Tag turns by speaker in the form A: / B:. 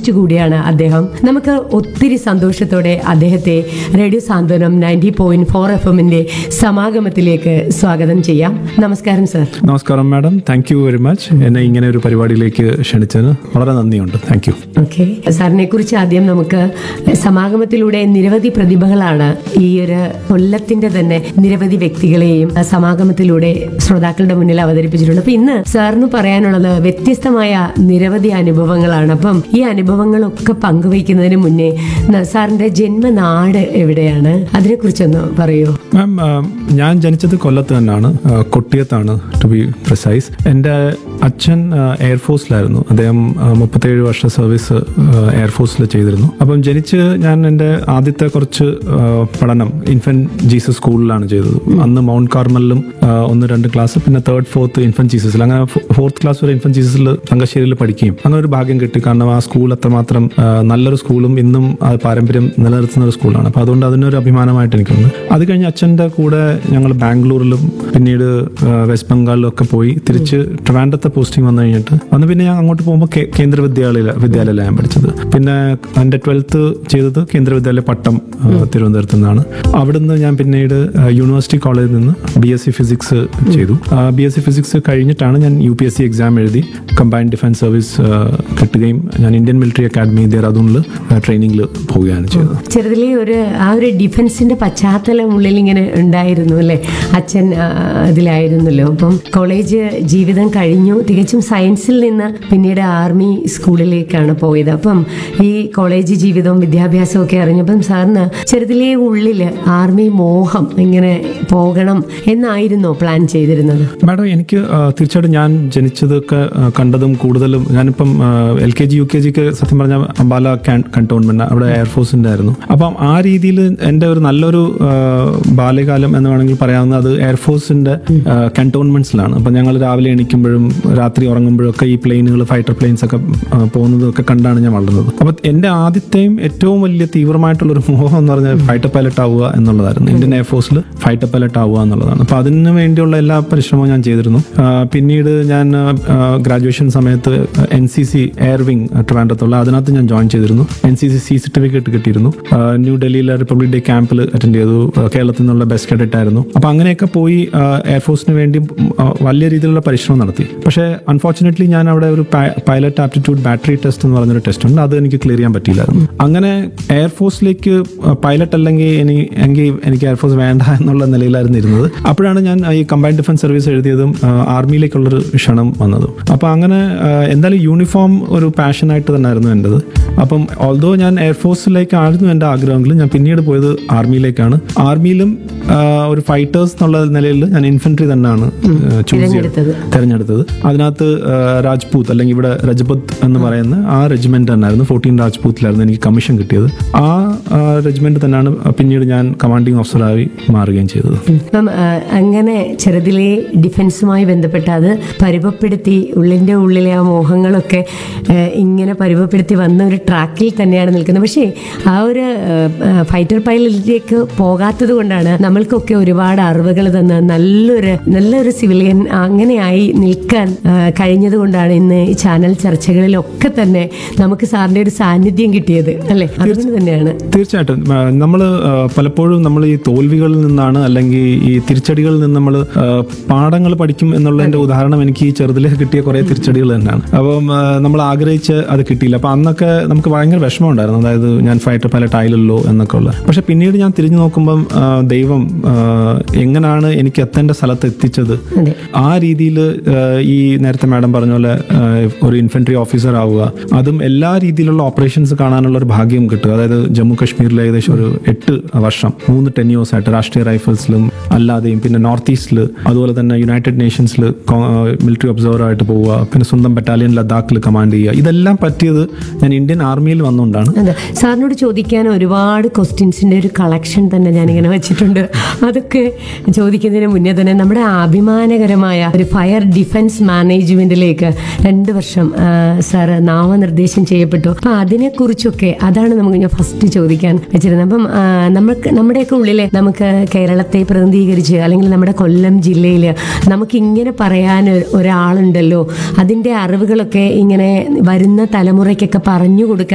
A: Artist കൂടിയാണ് അദ്ദേഹം നമുക്ക് ഒത്തിരി സന്തോഷത്തോടെ അദ്ദേഹത്തെ radio Santhwanam ninety point four F എമ്മിന്റെ സമാഗമത്തിലേക്ക് സ്വാഗതം ചെയ്യാം നമസ്കാരം സർ
B: നമസ്കാരം madam thank you very much എന്നെ ഇങ്ങനെ ഒരു പരിപാടിയിലേക്ക് ക്ഷണിച്ചതിന് വളരെ നന്ദിയുണ്ട് താങ്ക് യു
A: ഓക്കെ സാറിനെ കുറിച്ച് ആദ്യം നമുക്ക് സമാഗമത്തിലൂടെ നിരവധി പ്രതിഭകളാണ് ഈ ഒരു കൊല്ലത്തിന്റെ തന്നെ നിരവധി വ്യക്തികളെയും ആ, സമാഗമത്തിലൂടെ ശ്രോതാക്കളുടെ മുന്നിൽ അവതരിപ്പിച്ചിട്ടുണ്ട് അപ്പൊ ഇന്ന് സാറിന് പറയാനുള്ളത് വ്യത്യസ്തമായ നിരവധി അനുഭവങ്ങളാണ് അപ്പം ഈ അനുഭവങ്ങളൊക്കെ പങ്കുവയ്ക്കുന്നതിന് മുന്നേ ന- സാറിന്റെ ജന്മനാട് എവിടെയാണ് അതിനെക്കുറിച്ചൊന്ന് പറയൂ
B: മാം ആ, ഞാൻ ജനിച്ചത് കൊല്ലത്ത് തന്നെയാണ് ആ, കൊട്ടിയത്താണ് ടു ബി പ്രിസൈസ് എൻ്റെ അച്ഛൻ ആ, എയർഫോഴ്സിലായിരുന്നു അദ്ദേഹം ആ, മുപ്പത്തേഴ് വർഷ സർവീസ് ആ, എയർഫോഴ്സിൽ ചെയ്തിരുന്നു അപ്പം ജനിച്ച് ഞാൻ എൻ്റെ ആദ്യത്തെ കുറച്ച് ആ, പഠനം ഇൻഫൻ ജീസസ് സ്കൂളിലാണ് ചെയ്തത് അന്ന് മൗണ്ട് കാർമലിലും ആ, ഒന്ന് രണ്ട് ക്ലാസ് പിന്നെ തേർഡ് ഫോർത്ത് ഇൻഫൻ ജീസസിൽ അങ്ങനെ ഫോർത്ത് ക്ലാസ് വരെ ഇൻഫൻ ജീസസിൽ തങ്കശ്ശേരിയിൽ പഠിക്കുകയും അങ്ങനെ ഒരു ഭാഗ്യം കിട്ടി കാരണം ആ സ്കൂൾ അത്രമാത്രം ആ, നല്ലൊരു സ്കൂളും ഇന്നും ആ പാരമ്പര്യം നിലനിർത്തുന്ന ഒരു സ്കൂളാണ് അപ്പോൾ അതുകൊണ്ട് അതിനൊരു അഭിമാനമായിട്ട് എനിക്കുണ്ട് അത് കഴിഞ്ഞ് അച്ഛൻ്റെ കൂടെ ഞങ്ങൾ ബാംഗ്ലൂരിലും പിന്നീട് ആ, വെസ്റ്റ് ബംഗാളിലും ഒക്കെ പോയി തിരിച്ച് ട്രിവാൻഡത്തെ പോസ്റ്റിംഗ് വന്നു കഴിഞ്ഞിട്ട് അന്ന് പിന്നെ ഞാൻ അങ്ങോട്ട് പോകുമ്പോൾ കേ- കേന്ദ്ര വിദ്യാലയ വിദ്യാലയത്തിലാണ് ഞാൻ പഠിച്ചത് പിന്നെ എൻ്റെ ട്വൽത്ത് ചെയ്തത് കേന്ദ്ര വിദ്യാലയ പട്ടം ആ, തിരുവനന്തപുരത്ത് നിന്നാണ് അവിടുന്ന് ഞാൻ പിന്നീട് ആ, യൂണിവേഴ്സിറ്റി കോളേജിൽ നിന്ന് ബി എസ് സി ഫിസിക്സ് ചെയ്തു ബി എസ് സി ഫിസിക്സ് കഴിഞ്ഞിട്ടാണ് ഞാൻ U P S C exam എഴുതി കമ്പൈൻഡ് ഡിഫൻസ് സർവീസ് ആ, കിട്ടുകയും ഞാൻ ഇന്ത്യൻ മിലിറ്ററി അക്കാദമി ദെഹ്റാദൂണിൽ ട്രെയിനിങ്ങിൽ പോവുകയാണ് ചെയ്തത്
A: ചെറുതിലെ ഒരു ആ ഒരു ഡിഫൻസിന്റെ പശ്ചാത്തലം ഉള്ളിൽ ഇങ്ങനെ ഉണ്ടായിരുന്നു അല്ലേ അച്ഛൻ ആ, ഇതിലായിരുന്നല്ലോ അപ്പം കോളേജ് ജീവിതം കഴിഞ്ഞു തികച്ചും സയൻസിൽ നിന്ന് പിന്നീട് ആർമി സ്കൂളിലേക്കാണ് പോയത് അപ്പം ഈ കോളേജ് ജീവിതവും വിദ്യാഭ്യാസവും ഒക്കെ അറിഞ്ഞപ്പം സാറിന് ചെറുതിലെ ഉള്ളില് ആർമി മോഹം ഇങ്ങനെ പോകണം എന്നായിരുന്നോ പ്ലാൻ ചെയ്തിരുന്നത്
B: മാഡം എനിക്ക് ആ, തീർച്ചയായിട്ടും ഞാൻ ജനിച്ചതൊക്കെ ആ, കണ്ടതും കൂടുതലും ഞാനിപ്പം L K G U K ജിക്ക് സത്യം പറഞ്ഞാൽ അംബാല കണ്ടോൺമെന്റ് അവിടെ എയർഫോഴ്സിന്റെ ആയിരുന്നു അപ്പം ആ രീതിയിൽ എൻ്റെ ഒരു നല്ലൊരു ആ, ബാല്യകാലം എന്ന് വേണമെങ്കിൽ പറയാവുന്ന അത് എയർഫോഴ്സിന്റെ കണ്ടോൺമെന്റ്സിലാണ് അപ്പം ഞങ്ങൾ രാവിലെ എണീക്കുമ്പോഴും രാത്രി ഉറങ്ങുമ്പോഴും ഒക്കെ ഈ പ്ലെയിനുകൾ ഫൈറ്റർ പ്ലെയിൻസ് ഒക്കെ ആ, പോകുന്നതൊക്കെ കണ്ടാണ് ഞാൻ വളർന്നത് അപ്പം എൻ്റെ ആദ്യത്തെയും ഏറ്റവും വലിയ തീവ്രമായിട്ടുള്ള ഒരു മോഹം എന്ന് പറഞ്ഞാൽ ഫൈറ്റർ പൈലറ്റ് ആവുക എന്നുള്ളതായിരുന്നു ഇന്ത്യൻ എയർഫോഴ്സിൽ ഫൈറ്റർ പൈലറ്റ് ആവുക എന്നുള്ളതാണ് അപ്പോൾ അതിന് വേണ്ടിയുള്ള എല്ലാ പരിശ്രമവും ഞാൻ ചെയ്തിരുന്നു ആ, പിന്നീട് ഞാൻ ഗ്രാജുവേഷൻ സമയത്ത് N C C air wing ട്രിവാൻഡ്രത്തുള്ള അതിനകത്ത് ഞാൻ ജോയിൻ ചെയ്തിരുന്നു N C C C certificate കിട്ടിയിരുന്നു ആ, ന്യൂ ഡൽഹിയിലെ റിപ്പബ്ലിക് ഡേ ക്യാമ്പിൽ അറ്റൻഡ് ചെയ്തു ആ, കേരളത്തിൽ നിന്നുള്ള ബെസ്റ്റ് കാഡറ്റ് ആയിരുന്നു അപ്പോൾ അങ്ങനെയൊക്കെ പോയി ആ, എയർഫോഴ്സിന് വേണ്ടി ആ, വലിയ രീതിയിലുള്ള പരിശ്രമം നടത്തി പക്ഷേ അൺഫോർച്ചുനേറ്റ്ലി ഞാൻ അവിടെ ഒരു പൈലറ്റ് ആപ്റ്റിറ്റ്യൂഡ് ബാറ്ററി ടെസ്റ്റ് എന്ന് പറഞ്ഞൊരു ടെസ്റ്റ് ഉണ്ട് അത് എനിക്ക് ക്ലിയർ ചെയ്യാൻ പറ്റിയില്ലായിരുന്നു അങ്ങനെ എയർഫോഴ്സിലേക്ക് പൈലറ്റ് അല്ലെങ്കിൽ ഇനി എങ്കിൽ എനിക്ക് എയർഫോഴ്സ് വേണ്ട എന്നുള്ള നിലയിലായിരുന്നു ഇരുന്നത് അപ്പോഴാണ് ഞാൻ ഈ കമ്പൈൻഡ് ഡിഫൻസ് സർവീസ് എഴുതിയതും ആ, ആർമിയിലേക്കുള്ളൊരു ക്ഷണം വന്നതും അപ്പോൾ അങ്ങനെ ആ, എന്തായാലും യൂണിഫോം ഒരു പാഷനായിട്ട് തന്നെയായിരുന്നു എൻ്റെത് അപ്പം ഓൾദോ ഞാൻ എയർഫോഴ്സിലേക്കായിരുന്നു എൻ്റെ ആഗ്രഹമെങ്കിലും ഞാൻ പിന്നീട് പോയത് ആർമിയിലേക്കാണ് ആർമിയിലും ആ, ഒരു ഫൈറ്റേഴ്സ് എന്നുള്ള നിലയിൽ ഞാൻ ഇൻഫൻട്രി തന്നെയാണ് ചൂസ്
A: തിരഞ്ഞെടുത്തത്.
B: ചെയ്തത് തിരഞ്ഞെടുത്തത് അതിനകത്ത് ആ, രാജ്പൂത്ത് അല്ലെങ്കിൽ ഇവിടെ രജപുത്ത് എന്ന് പറയുന്ന ആ റെജിമെന്റ് തന്നെയായിരുന്നു ഫോർട്ടീൻ രാജ്പൂത്തിലായിരുന്നു എനിക്ക് കമ്മീഷൻ കിട്ടിയത് ആ റെജിമെന്റ് തന്നെയാണ് പിന്നീട് ഞാൻ കമാൻഡിങ് ഓഫീസറായി മാറുകയും ചെയ്തത്
A: അപ്പം ആ, അങ്ങനെ ചെറുതിലെ ഡിഫൻസുമായി ബന്ധപ്പെട്ട് അത് പരിവപ്പെടുത്തി ഉള്ളിൻ്റെ ഉള്ളിലെ ആ മോഹങ്ങളൊക്കെ ആ, ഇങ്ങനെ പരിവപ്പെടുത്തി വന്ന ഒരു ട്രാക്കിൽ തന്നെയാണ് നിൽക്കുന്നത് പക്ഷേ ആ ഒരു ഫൈറ്റർ പൈലറ്റിലേക്ക് പോകാത്തത് കൊണ്ടാണ് നമ്മൾക്കൊക്കെ ഒരുപാട് അറിവുകൾ തന്ന നല്ലൊരു നല്ലൊരു സിവിലിയൻ അങ്ങനെയായി നിൽക്കാൻ ആ, കഴിഞ്ഞത് കൊണ്ടാണ് ഇന്ന് ഈ ചാനൽ ചർച്ചകളിലൊക്കെ തന്നെ നമുക്ക് സാറിൻ്റെ ഒരു സാന്നിധ്യം കിട്ടിയത് അല്ലേ അതുകൊണ്ട് തന്നെയാണ്
B: തീർച്ചയായിട്ടും നമ്മൾ പലപ്പോഴും നമ്മൾ ഈ തോൽവികളിൽ നിന്നാണ് അല്ലെങ്കിൽ ഈ തിരിച്ചടികളിൽ നിന്ന് നമ്മൾ പാഠങ്ങൾ പഠിക്കും എന്നുള്ളതിന്റെ ഉദാഹരണം എനിക്ക് ഈ ചെറുതിലെ കിട്ടിയ കുറെ തിരിച്ചടികൾ തന്നെയാണ് അപ്പം നമ്മൾ ആഗ്രഹിച്ച് അത് കിട്ടിയില്ല അപ്പൊ അന്നൊക്കെ നമുക്ക് ഭയങ്കര വിഷമം ഉണ്ടായിരുന്നു അതായത് ഞാൻ ഫൈറ്റർ പൈലറ്റ് ആയില്ലല്ലോ എന്നൊക്കെ ഉള്ള പക്ഷെ പിന്നീട് ഞാൻ തിരിഞ്ഞു നോക്കുമ്പം ആ, ദൈവം ആ, എങ്ങനെയാണ് എനിക്ക് എത്തേണ്ട സ്ഥലത്ത് എത്തിച്ചത്
A: അതെ
B: ആ രീതിയിൽ ഈ നേരത്തെ മാഡം പറഞ്ഞ പോലെ ആ, ഒരു ഇൻഫൻട്രി ഓഫീസർ ആവുക അതും എല്ലാ രീതിയിലുള്ള ഓപ്പറേഷൻസ് കാണാനുള്ള ഒരു ഭാഗ്യം കിട്ടുക അതായത് ജമ്മു കാശ്മീരിൽ ഏകദേശം ഒരു എട്ട് വർഷം മൂന്ന് ടെൻ ഇയേഴ്സ് ആയിട്ട് രാഷ്ട്രീയ റൈഫിൾസിലും അല്ലാതെയും പിന്നെ നോർത്ത് ഈസ്റ്റിൽ അതുപോലെ തന്നെ യുണൈറ്റഡ് നേഷൻസിൽ മിലിറ്ററി ഒബ്സർവർ ആയിട്ട് പോവുക പിന്നെ സ്വന്തം ബറ്റാലിയൻ ലഡാക്കിൽ കമാൻഡ് ചെയ്യുക ഇതെല്ലാം പറ്റിയത് ഞാൻ ഇന്ത്യൻ ആർമിയിൽ വന്നുകൊണ്ടാണ്
A: അതെ സാറിനോട് ചോദിക്കാൻ ഒരുപാട് ക്വസ്റ്റ്യൻസിന്റെ ഒരു കളക്ഷൻ തന്നെ ഞാനിങ്ങനെ വെച്ചിട്ടുണ്ട് അതൊക്കെ ചോദിക്കുന്നതിന് മുന്നേ തന്നെ നമ്മുടെ അഭിമാനകരമായ ഒരു ഫയർ ഡിഫൻസ് മാനേജ്മെന്റിലേക്ക് രണ്ട് വർഷം ആ, സാറ് നാമനിർദ്ദേശം ചെയ്യപ്പെട്ടു അപ്പൊ അതിനെക്കുറിച്ചൊക്കെ അതാണ് നമുക്ക് ഞാൻ ഫസ്റ്റ് ചോദിക്കാൻ വെച്ചിരുന്നത് അപ്പം ആ, നമുക്ക് നമ്മുടെയൊക്കെ ഉള്ളിലെ നമുക്ക് കേരളത്തെ പ്രതിനിധീകരിച്ച് അല്ലെങ്കിൽ നമ്മുടെ കൊല്ലം ജില്ലയിൽ നമുക്ക് ഇങ്ങനെ പറയാൻ ഒരു- ഒരാളുണ്ടല്ലോ അതിന്റെ അറിവുകളൊക്കെ ഇങ്ങനെ വരുന്ന തലമുറയ്ക്കൊക്കെ പറഞ്ഞു കൊടുക്കാൻ